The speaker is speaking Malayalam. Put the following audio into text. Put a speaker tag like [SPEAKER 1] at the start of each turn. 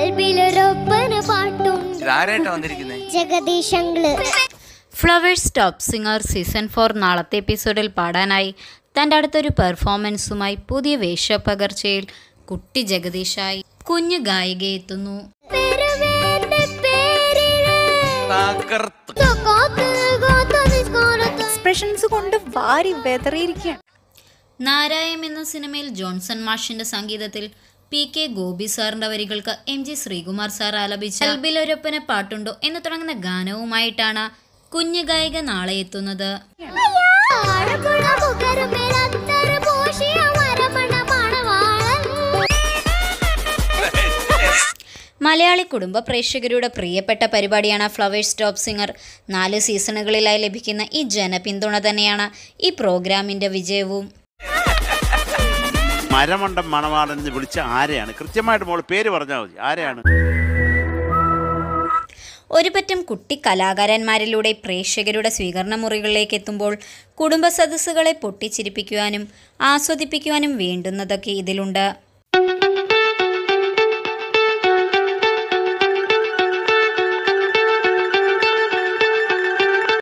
[SPEAKER 1] കൽബിലൊരൊപ്പന പാട്ടുണ്ട്
[SPEAKER 2] ഇതാരായിട്ടാ വന്നിരിക്കുന്നത്
[SPEAKER 1] ജഗദീശങ്ങള്
[SPEAKER 3] flowers top singer season four നാളത്തെ എപ്പിസോഡിൽ പാടാനായി തൻ്റെ അടുത്തൊരു പെർഫോമൻസുമായി പുതിയ വേഷപ്പകർച്ചയിൽ കുട്ടി ജഗദീഷായി കുഞ്ഞു ഗായിക എത്തുന്നു
[SPEAKER 1] പെരുവേന്റെ പേരില്
[SPEAKER 2] തകർത്ത്
[SPEAKER 1] കാത്ത് കാത്ത് നിസ്കാരത്ത്
[SPEAKER 4] എക്സ്പ്രഷൻസ് കൊണ്ട് വാരി വെതറിയിരിക്കുകയാണ്
[SPEAKER 3] നാരായം എന്ന സിനിമയിൽ ജോൺസൺ മാഷിന്റെ സംഗീതത്തിൽ പി കെ ഗോപി സാറിന്റെ വരികൾക്ക് എം ജി ശ്രീകുമാർ സാർ ആലപിച്ച അൽബിലൊരൊപ്പന പാട്ടുണ്ടോ എന്ന് തുടങ്ങുന്ന ഗാനവുമായിട്ടാണ് കുഞ്ഞു ഗായിക നാളെ എത്തുന്നത്
[SPEAKER 1] ആഴക്കുള്ള മുഖരുമേൽ അത്തറ് പൂശിയ മരമണ മണവാളൻ.
[SPEAKER 3] മലയാളി കുടുംബ പ്രേക്ഷകരുടെ പ്രിയപ്പെട്ട പരിപാടിയാണ് ഫ്ലവേഴ്സ് ടോപ്പ് സിംഗർ നാല് സീസണുകളിലായി ലഭിക്കുന്ന ഈ ജനപിന്തുണ തന്നെയാണ് ഈ പ്രോഗ്രാമിന്റെ വിജയവും
[SPEAKER 5] മരമണ്ടം മണവാളൻ എന്ന് വിളിച്ച ആരെയാണ് കൃത്യമായിട്ട് മോള് പേര് പറഞ്ഞാൽ മതി ആരെയാണ്
[SPEAKER 3] ഒരു പറ്റം കുട്ടി കലാകാരന്മാരിലൂടെ പ്രേക്ഷകരുടെ സ്വീകരണ മുറികളിലേക്ക് എത്തുമ്പോൾ കുടുംബ സദസ്സുകളെ പൊട്ടിച്ചിരിപ്പിക്കുവാനും ആസ്വദിപ്പിക്കുവാനും വേണ്ടുന്നതൊക്കെ ഇതിലുണ്ട്